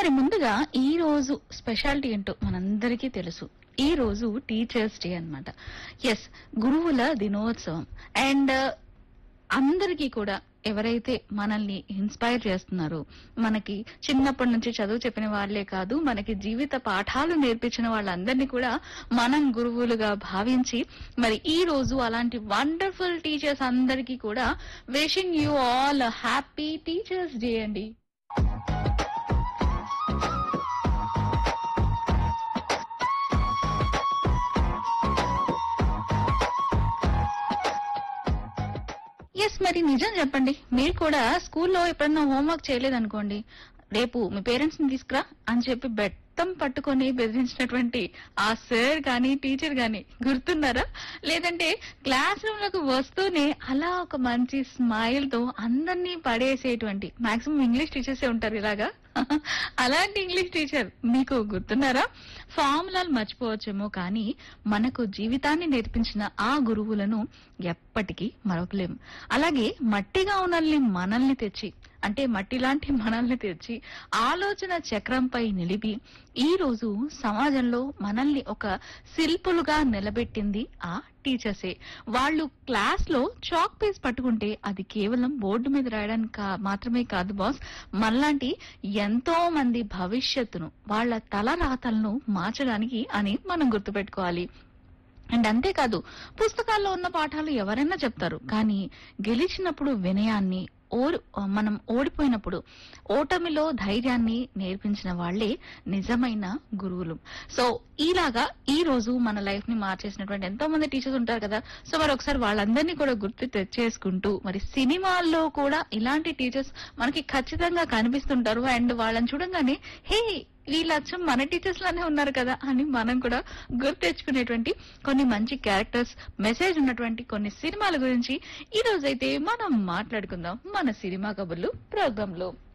మరి ముందుగా ఈ రోజు స్పెషాలిటీ ఏంటో మనందరికీ తెలుసు ఈ రోజు టీచర్స్ డే అన్నమాట ఎస్ గురువుల దినోత్సవం అండ్ అందరికీ కూడా ఎవరైతే మనల్ని ఇన్స్పైర్ చేస్తున్నారో మనకి చిన్నప్పటి నుంచి చదువు చెప్పిన వాళ్ళే కాదు మనకి జీవిత పాఠాలు నేర్పించిన వాళ్ళందరినీ కూడా మనం గురువులుగా భావించి మరి ఈ రోజు అలాంటి వండర్ఫుల్ టీచర్స్ అందరికీ కూడా wishing you all happy teachers day అండి ఎస్ మరి నిజం చెప్పండి మీరు కూడా స్కూల్లో ఎప్పుడన్నా హోంవర్క్ చేయలేదనుకోండి రేపు మీ పేరెంట్స్ ని తీసుకురా అని చెప్పి బెత్తం పట్టుకొని బెదిరించినటువంటి ఆ సార్ గాని టీచర్ గాని గుర్తున్నారా లేదంటే క్లాస్ రూమ్ లకు వస్తూనే అలా ఒక మంచి స్మైల్ తో అందరినీ పడేసేటువంటి మాక్సిమం ఇంగ్లీష్ టీచర్సే ఉంటారు ఇలాగా అలాంటి ఇంగ్లీష్ టీచర్ మీకు గుర్తున్నారా ఫార్ములాలు మర్చిపోవచ్చేమో కానీ మనకు జీవితాన్ని నేర్పించిన ఆ గురువులను ఎప్పటికీ మరవలేము అలాగే మట్టిగా ఉన్నల్ని మనల్ని తెచ్చి అంటే మట్టి లాంటి మనల్ని తెచ్చి ఆలోచన చక్రంపై నిలిపి ఈ రోజు సమాజంలో మనల్ని ఒక శిల్పులుగా నిలబెట్టింది ఆ టీచర్సే వాళ్ళు క్లాస్ లో చాక్ పీస్ పట్టుకుంటే అది కేవలం బోర్డు మీద రాయడానికి కా- మాత్రమే కాదు బాస్ మనలాంటి ఎంతో మంది భవిష్యత్తును వాళ్ళ తల రాతలను మార్చడానికి అని మనం గుర్తుపెట్టుకోవాలి అండ్ అంతేకాదు పుస్తకాల్లో ఉన్న పాఠాలు ఎవరైనా చెప్తారు కానీ గెలిచినప్పుడు వినయాన్ని ఓడి మనం ఓడిపోయినప్పుడు ఓటమిలో ధైర్యాన్ని నేర్పించిన వాళ్ళే నిజమైన గురువులు సో ఇలాగా ఈ రోజు మన లైఫ్ ని మార్చేసినటువంటి ఎంతో మంది టీచర్స్ ఉంటారు కదా సో మరి ఒకసారి వాళ్ళందరినీ కూడా గుర్తు తెచ్చేసుకుంటూ మరి సినిమాల్లో కూడా ఇలాంటి టీచర్స్ మనకి ఖచ్చితంగా కనిపిస్తుంటారు అండ్ వాళ్ళని చూడంగానే హే వీళ్ళు అచ్చం మన టీచర్స్ లానే ఉన్నారు కదా అని మనం కూడా గుర్తు తెచ్చుకునేటువంటి కొన్ని మంచి క్యారెక్టర్స్ మెసేజ్ ఉన్నటువంటి కొన్ని సినిమాల గురించి ఈ రోజైతే మనం మాట్లాడుకుందాం మన సినిమా కబుర్లు ప్రోగ్రామ్ లో